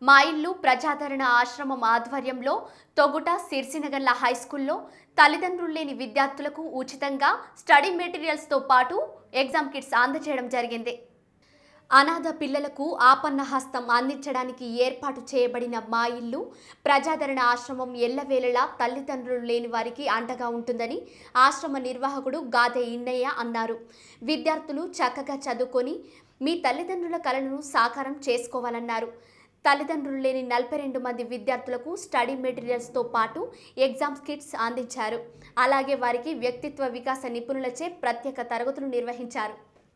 మా ఇల్లు ప్రజాదరణ ఆశ్రమం ఆధ్వర్యంలో తొగుట సిర్సినగర్ల హై స్కూల్లో తల్లిదండ్రులు లేని విద్యార్థులకు ఉచితంగా స్టడీ మెటీరియల్స్తో పాటు ఎగ్జామ్ కిట్స్ అందజేయడం జరిగింది అనాథ పిల్లలకు ఆపన్న హస్తం అందించడానికి ఏర్పాటు చేయబడిన మా ఇల్లు ప్రజాదరణ ఆశ్రమం ఎల్లవేళలా తల్లిదండ్రులు లేని వారికి అండగా ఉంటుందని ఆశ్రమ నిర్వాహకుడు గాదె ఇన్నయ్య అన్నారు విద్యార్థులు చక్కగా చదువుకొని మీ తల్లిదండ్రుల కలను సాకారం చేసుకోవాలన్నారు తల్లిదండ్రులు లేని నలభై రెండు మంది విద్యార్థులకు స్టడీ మెటీరియల్స్తో పాటు ఎగ్జామ్స్ కిట్స్ అందించారు అలాగే వారికి వ్యక్తిత్వ వికాస నిపుణులచే ప్రత్యేక తరగతులు నిర్వహించారు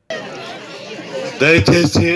దయచేసి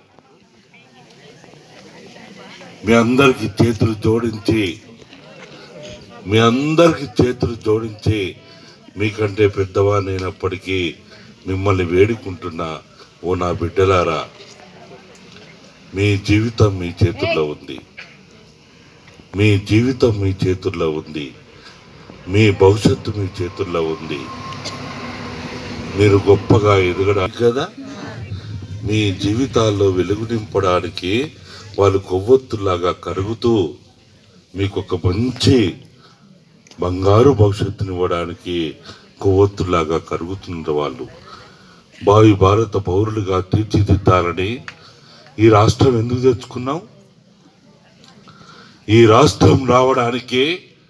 మీ అందరికి చేతులు జోడించి మీ అందరికి చేతులు జోడించి మీకంటే పెద్దవానైనప్పటికీ మిమ్మల్ని వేడుకుంటున్నా ఓ నా బిడ్డలారా మీ జీవితం మీ చేతుల్లో ఉంది మీ జీవితం మీ చేతుల్లో ఉంది మీ భవిష్యత్తు మీ చేతుల్లో ఉంది మీరు గొప్పగా ఎదగడానికి కదా మీ జీవితాల్లో వెలుగు నింపడానికి వాళ్ళు కొవ్వొత్తులాగా కరుగుతూ మీకు ఒక మంచి బంగారు భవిష్యత్తునివ్వడానికి కొవ్వొత్తులాగా కరుగుతున్న వాళ్ళు భావి భారత పౌరులుగా తీర్చిదిద్దాలని ఈ రాష్ట్రం ఎందుకు తెచ్చుకున్నాం ఈ రాష్ట్రం రావడానికి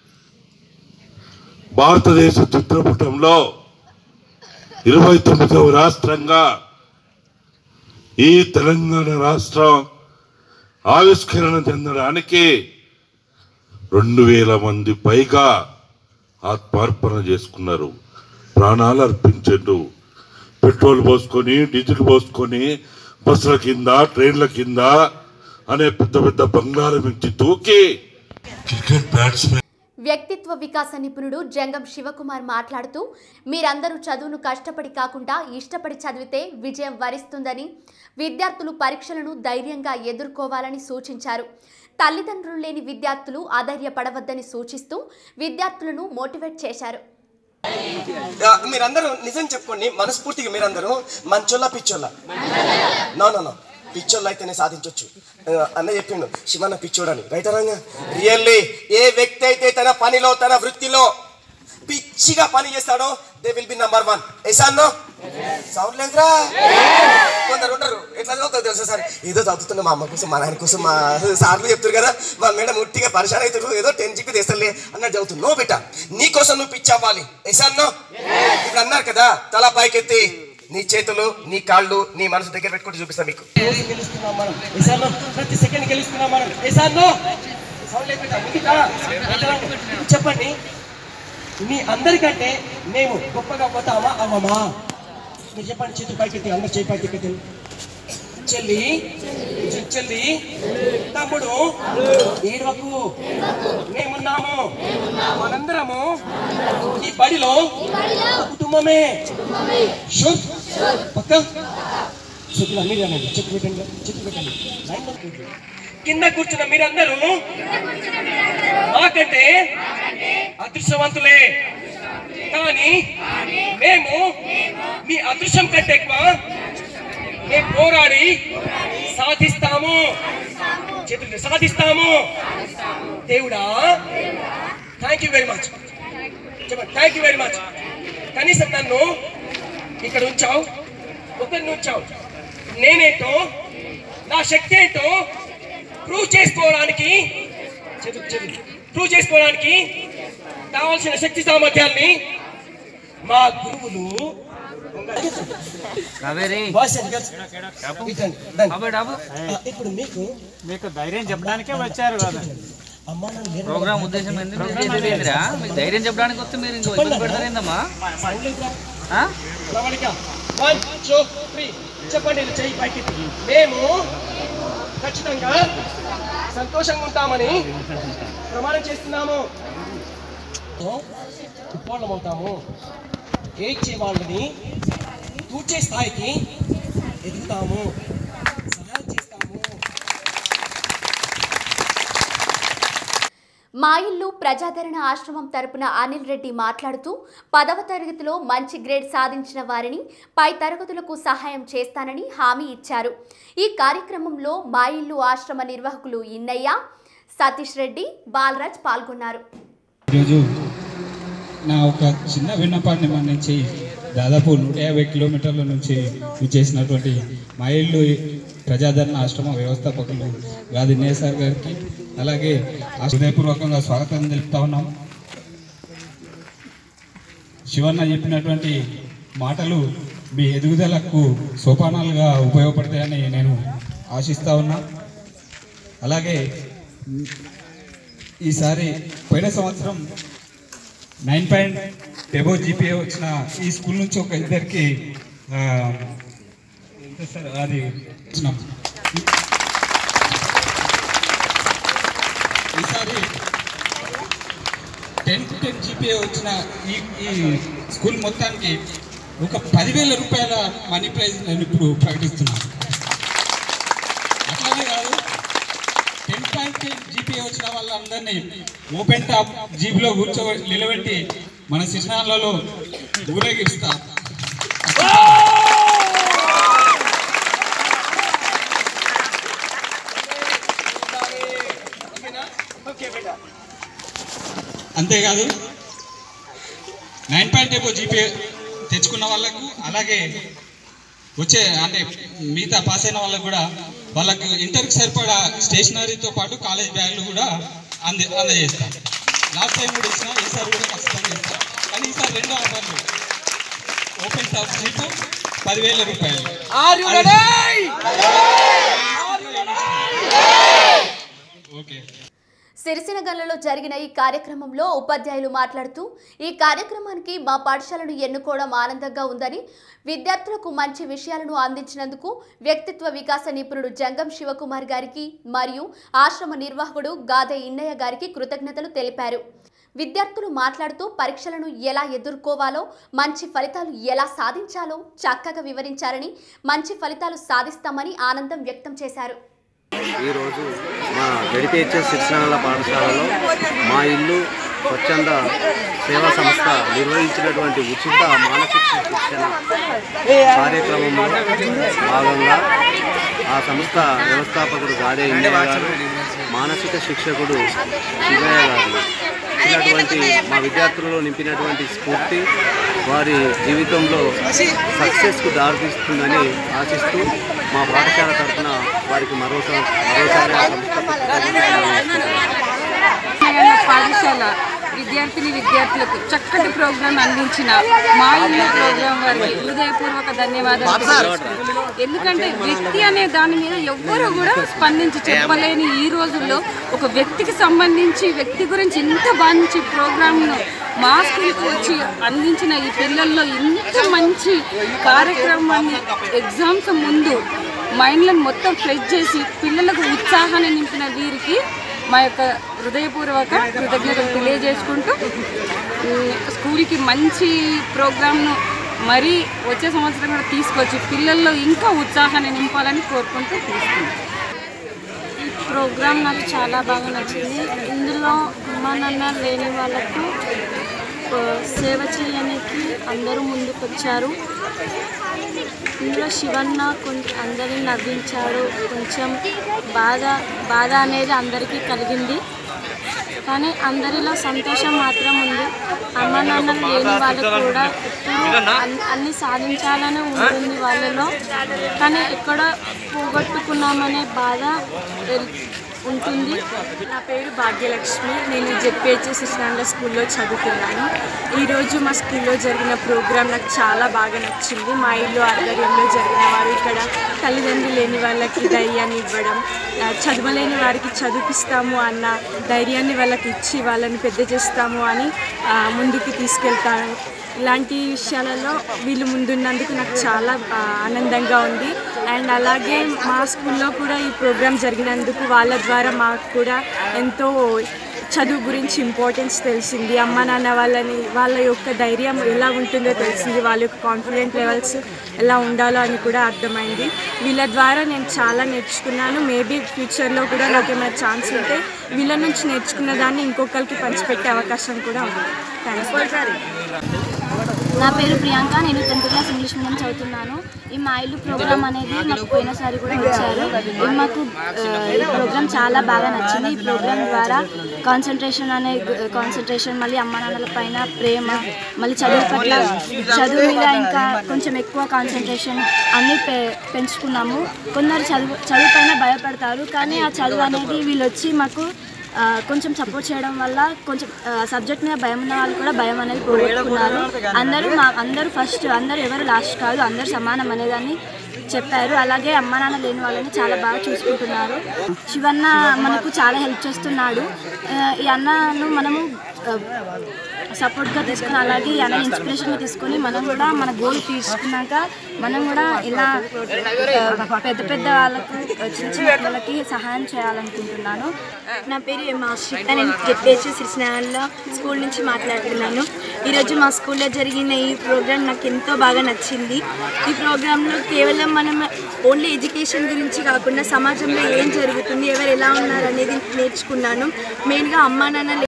భారతదేశ చిత్రపటంలో ఇరవై తొమ్మిదవ రాష్ట్రంగా ఈ తెలంగాణ రాష్ట్రం ఆవిష్కరణ చెందడానికి రెండు వేల మంది పైగా ఆత్మార్పణ చేసుకున్నారు ప్రాణాలు అర్పించారు పెట్రోల్ పోసుకొని డీజిల్ పోసుకొని బస్సుల కింద ట్రైన్ల కింద అనే పెద్ద పెద్ద బంగ్లాల నుంచి తూకి క్రికెట్ బ్యాట్స్మెన్ వ్యక్తిత్వ వికాస నిపుణుడు జంగం శివకుమార్ మాట్లాడుతూ మీరందరూ చదువును కష్టపడి కాకుండా ఇష్టపడి చదివితే విజయం వరిస్తుందని విద్యార్థులు పరీక్షలను ధైర్యంగా ఎదుర్కోవాలని సూచించారు తల్లిదండ్రులు లేని విద్యార్థులు అధైర్యపడవద్దని సూచిస్తూ విద్యార్థులను మోటివేట్ చేశారు ఆ, మీరందరూ నిజం చెప్పుకోండి మనస్ఫూర్తిగా మీరందరూ మంచోళ్ళ పిచ్చోళ్ళ నో నో నో పిచ్చోళ్ళు అయితేనే సాధించవచ్చు అన్న చెప్పిండు శివన్న పిచ్చోడని రైట్ రంగా రియల్లీ ఏ వ్యక్తి అయితే తన పనిలో తన వృత్తిలో పిచ్చిగా పని చేస్తాడో they will be number one ఎసాన్నో సౌండ్ లేదురా కొందరు ఉంటారు ఎట్లా చదువుతారు తెలుసా సార్ ఏదో చదువుతున్నా మా అమ్మ కోసం మా నాయన కోసం మా సార్లు చెప్తారు కదా మా మేడం ఉట్టిగా పరిశాన్ అవుతారు ఏదో టెన్ జీపీ తెస్తలే అన్నట్టు చదువుతుంది నో బిడ్డ నీ కోసం నువ్వు పిచ్చి అవ్వాలి ఎసాన్నో ఇప్పుడు అన్నారు కదా తల పైకెత్తి నీ చేతులు నీ కాళ్ళు నీ మనసు దగ్గర పెట్టుకుంటూ చూపిస్తాను మీకు గెలుస్తున్నాం మనం ఎసాన్నో ప్రతి సెకండ్ గెలుస్తున్నాం మనం ఎసాన్నో సౌండ్ లేకుండా ముందుకా ఇప్పుడు చెప్పండి మీ అందరికంటే మేము గొప్పగా పోతామా అవ్వమా మీరు చెప్పండి చేతులు పైకెత్తి అందరు చేయి పైకెత్తి చెల్లి చెల్లి తమ్ముడు ఏడవకు మేమున్నాము మనందరము ఈ బడిలో ఒక కుటుంబమే షూర్ పక్క చెప్పులు అన్ని రానండి చెప్పు పెట్టండి చెప్పు పెట్టండి లైన్లో కూర్చోండి. కింద కూర్చున్న మీరందరూ మాకంటే అదృష్టవంతులే కానీ మేము మీ అదృష్టం కంటే ఎక్కువ మేము పోరాడి సాధిస్తాము చేతులు సాధిస్తాము దేవుడా థ్యాంక్ యూ వెరీ మచ్ చెప్పండి థ్యాంక్ యూ వెరీ మచ్ కనీసం నన్ను ఇక్కడ ఉంచావు ఒకరిని ఉంచావు నేనేంటో నా శక్తి ఏంటో ప్రూవ్ చేసుకోవడానికి చదువు చదువు ప్రూవ్ చేసుకోవడానికి కావాల్సిన శక్తి సామర్థ్యాల్ని మా గురువులు కావేరి బాయ్స్ అండ్ గర్ల్స్ ఇటండి, రండి. బాబు డాబు ఆ, ఇప్పుడు మీకు మీకు ధైర్యం చెప్పడానికే వచ్చారు కదా అమ్మా నాన్న లేరు. ప్రోగ్రామ్ ఉద్దేశం ఏంది మీరు చేసేది ఏందిరా మీకు ధైర్యం చెప్పడానికి వస్తే మీరు ఇంకో ఇబ్బంది పెడతారేందమ్మా సౌండ్ లేదురా? ఆ? ప్రవళిక వన్ టూ త్రీ చెప్పండి ఇలా చెయ్యి పైకి మేము ఖచ్చితంగా సంతోషంగా ఉంటామని ప్రమాణం చేస్తున్నాము ఉప్పోళ్ళమవుతాము ఏడ్చే వాళ్ళని తూచే స్థాయికి ఎదుగుతాము సహాయం చేస్తాము మా ఇల్లు ప్రజాదరణ ఆశ్రమం తరపున అనిల్ రెడ్డి మాట్లాడుతూ పదవ తరగతిలో మంచి గ్రేడ్ సాధించిన వారిని పై తరగతులకు సహాయం చేస్తానని హామీ ఇచ్చారు ఈ కార్యక్రమంలో మా ఇల్లు ఆశ్రమ నిర్వాహకులు ఇన్నయ్య సతీష్ రెడ్డి బాలరాజ్ పాల్గొన్నారు ఈరోజు నా ఒక చిన్న విన్నపాన్ని మన్నించి దాదాపు నూట యాభై కిలోమీటర్ల నుంచి చేసినటువంటి మా ఇల్లు ప్రజాదరణ ఆశ్రమ వ్యవస్థాపకులు గాది నేసార్ గారికి అలాగే ఆ హృదయపూర్వకంగా స్వాగతం తెలుపుతా ఉన్నాం శివన్న చెప్పినటువంటి మాటలు మీ ఎదుగుదలకు సోపానాలుగా ఉపయోగపడతాయని నేను ఆశిస్తా ఉన్నా అలాగే ఈసారి పోయిన సంవత్సరం నైన్ పాయింట్ ఎబో జీపీఏ వచ్చిన ఈ స్కూల్ నుంచి ఒక ఇద్దరికి ఆ, ఎంత సార్ అది ఇచ్చినాం. ఈసారి టెన్ టు టెన్ జీపీఏ వచ్చిన ఈ ఈ స్కూల్ మొత్తానికి ఒక పదివేల రూపాయల మనీ ప్రైజ్ నేను ఇప్పుడు ప్రకటిస్తున్నాను అట్లానే కాదు టెన్ పాయింట్ జీపీ వచ్చిన వాళ్ళందరినీ ఓపెన్ టాప్ జీబీలో కూర్చో నిలబెట్టి మన శిశనాలలో ఊరేగిస్తా అంతేకాదు నైన్ పాయింట్ ఎబో జీపీ తెచ్చుకున్న వాళ్ళకు అలాగే వచ్చే అంటే మిగతా పాస్ అయిన వాళ్ళకు కూడా వాళ్ళకు ఇంటర్కి సరిపడా స్టేషనరీతో పాటు కాలేజ్ బ్యాగులు కూడా అంది అందజేస్తాం లాస్ట్ టైం కూడా ఇచ్చిన ఈసారి కూడా ఖచ్చితంగా ఇస్తాం కానీ ఈసారి రెండో ఆఫర్లు ఓపెన్ టాప్ జీతం పదివేల రూపాయలు ఓకే సిరిసినగర్లలో జరిగిన ఈ కార్యక్రమంలో ఉపాధ్యాయులు మాట్లాడుతూ ఈ కార్యక్రమానికి మా పాఠశాలను ఎన్నుకోవడం ఆనందంగా ఉందని విద్యార్థులకు మంచి విషయాలను అందించినందుకు వ్యక్తిత్వ వికాస నిపుణుడు జంగం శివకుమార్ గారికి మరియు ఆశ్రమ నిర్వాహకుడు గాదే ఇన్నయ్య గారికి కృతజ్ఞతలు తెలిపారు విద్యార్థులు మాట్లాడుతూ పరీక్షలను ఎలా ఎదుర్కోవాలో మంచి ఫలితాలు ఎలా సాధించాలో చక్కగా వివరించారని మంచి ఫలితాలు సాధిస్తామని ఆనందం వ్యక్తం చేశారు ఈరోజు మా జడిపిహెచ్ఎస్ శిక్షణల పాఠశాలలో మా ఇల్లు స్వచ్ఛంద సేవా సంస్థ నిర్వహించినటువంటి ఉచిత మానసిక శిక్షణ కార్యక్రమంలో భాగంగా ఆ సంస్థ వ్యవస్థాపకుడు గాడే ఇండియా గారు మానసిక శిక్షకుడు శివయ్య గారు ఇచ్చినటువంటి మా విద్యార్థులలో నింపినటువంటి స్ఫూర్తి వారి జీవితంలో సక్సెస్కు దారితీస్తుందని ఆశిస్తూ మా పాఠశాల తరఫున వారికి మరోసారి మరోసారి ఆ సంస్థకు కృతజ్ఞతలు తెలియజేస్తున్నాను. తెలంగాణ పాఠశాల విద్యార్థిని విద్యార్థులకు చక్కటి ప్రోగ్రాం అందించిన మా ఇల్లు ప్రోగ్రాం వారికి హృదయపూర్వక ధన్యవాదాలు తెలియజేస్తున్నాను. ఎందుకంటే వ్యక్తి అనే దాని మీద ఎవ్వరూ కూడా స్పందించి చెప్పలేని ఈ రోజుల్లో ఒక వ్యక్తికి సంబంధించి వ్యక్తి గురించి ఇంత మంచి ప్రోగ్రాంను మా స్కూల్కి వచ్చి అందించిన ఈ పిల్లల్లో ఇంత మంచి కార్యక్రమాన్ని ఎగ్జామ్స్ ముందు మైండ్లను మొత్తం ఫ్రెష్ చేసి పిల్లలకు ఉత్సాహాన్ని నింపిన వీరికి మా యొక్క హృదయపూర్వక కృతజ్ఞతలు తెలియజేసుకుంటూ ఉమ్, స్కూల్కి మంచి ప్రోగ్రామ్ను మరీ వచ్చే సంవత్సరం కూడా తీసుకొచ్చి పిల్లల్లో ఇంకా ఉత్సాహాన్ని నింపాలని కోరుకుంటూ తీసుకుంటాం ఈ ప్రోగ్రామ్ నాకు చాలా బాగా నచ్చింది ఇందులో అమ్మా నాన్న లేని వాళ్ళకు ఆ, సేవ చేయడానికి అందరూ ముందుకొచ్చారు ఇందులో శివన్న కొంచెం అందరిని నవ్వించాడు కొంచెం బాధ బాధ అనేది అందరికీ కలిగింది కానీ అందరిలో సంతోషం మాత్రం ఉంది అమ్మ నాన్న లేని వాళ్ళు కూడా ఎప్పుడూ అన్- అన్ని సాధించాలని ఉంటుంది వాళ్ళలో కానీ ఎక్కడ పోగొట్టుకున్నామనే బాధ ఎల్- ఉంటుంది నా పేరు భాగ్యలక్ష్మి నేను జెడ్పిహెచ్ఎస్ శిశునాంద స్కూల్లో చదువుతున్నాను ఈరోజు మా స్కూల్లో జరిగిన ప్రోగ్రాం నాకు చాలా బాగా నచ్చింది మా ఇల్లు ఆధ్వర్యంలో జరిగిన వారు ఇక్కడ తల్లిదండ్రులు లేని వాళ్ళకి ధైర్యాన్ని ఇవ్వడం ఆ, చదవలేని వారికి చదివిస్తాము అన్న ధైర్యాన్ని వాళ్ళకి ఇచ్చి వాళ్ళని పెద్ద చేస్తాము అని ఆ, ముందుకు తీసుకెళ్తాను ఇలాంటి విషయాలలో వీళ్ళు ముందున్నందుకు నాకు చాలా ఆ, ఆనందంగా ఉంది అండ్ అలాగే మా స్కూల్లో కూడా ఈ ప్రోగ్రాం జరిగినందుకు వాళ్ళ ద్వారా మాకు కూడా ఎంతో చదువు గురించి ఇంపార్టెన్స్ తెలిసింది అమ్మ నాన్న వాళ్ళని వాళ్ళ యొక్క ధైర్యం ఎలా ఉంటుందో తెలిసింది వాళ్ళ యొక్క కాన్ఫిడెంట్ లెవెల్స్ ఎలా ఉండాలో అని కూడా అర్థమైంది వీళ్ళ ద్వారా నేను చాలా నేర్చుకున్నాను మేబీ ఫ్యూచర్లో కూడా నాకు ఏమైనా ఛాన్స్ ఉంటే వీళ్ళ నుంచి నేర్చుకున్న దాన్ని ఇంకొకరికి పంచిపెట్టే అవకాశం కూడా ఉంది థ్యాంక్స్ నా పేరు ప్రియాంక నేను టెన్త్ క్లాస్ ఇంగ్లీష్ మీడియం చదువుతున్నాను ఈ మా ఇల్లు ప్రోగ్రామ్ అనేది మాకు పోయినసారి కూడా ఇచ్చారు ఇది మాకు ఆ, ఈ ప్రోగ్రామ్ చాలా బాగా నచ్చింది ఈ ప్రోగ్రామ్ ద్వారా కాన్సన్ట్రేషన్ అనే కాన్సన్ట్రేషన్ మళ్ళీ అమ్మ నాన్నల పైన ప్రేమ మళ్ళీ చదువు పట్ల చదువు మీద ఇంకా కొంచెం ఎక్కువ కాన్సన్ట్రేషన్ అన్నీ పె పెంచుకున్నాము కొందరు చదువు చదువు పైన భయపడతారు కానీ ఆ చదువు అనేది వీళ్ళు వచ్చి మాకు ఆ, కొంచెం సపోర్ట్ చేయడం వల్ల కొంచెం సబ్జెక్ట్ మీద భయం ఉన్న వాళ్ళు కూడా భయం అనేది పోగొట్టుకున్నారు అందరూ మా అందరూ ఫస్ట్ అందరూ ఎవరు లాస్ట్ కాదు అందరూ సమానం అనేదాన్ని చెప్పారు అలాగే అమ్మ నాన్న లేని వాళ్ళని చాలా బాగా చూసుకుంటున్నారు శివన్న మనకు చాలా హెల్ప్ చేస్తున్నాడు ఆ, ఈ అన్నను మనము సపోర్ట్గా తీసుకుని అలాగే ఈ అన్న ఇన్స్పిరేషన్గా తీసుకొని మనం కూడా మన గోల్ తీసుకున్నాక మనం కూడా ఇలా ఆ, పెద్ద పెద్ద వాళ్ళకు చిన్న చిన్న వాళ్ళకి సహాయం చేయాలనుకుంటున్నాను నా పేరు ఎం ఆశ్రిత నేను చెప్పేసి సిరిసినాల్లో స్కూల్ నుంచి మాట్లాడుతున్నాను ఈరోజు మా స్కూల్లో జరిగిన ఈ ప్రోగ్రామ్ నాకు ఎంతో బాగా నచ్చింది ఈ ప్రోగ్రాంలో కేవలం మనం ఓన్లీ ఎడ్యుకేషన్ గురించి కాకుండా సమాజంలో ఏం జరుగుతుంది ఎవరు ఎలా ఉన్నారు అనేది నేర్చుకున్నాను మెయిన్గా అమ్మా నాన్న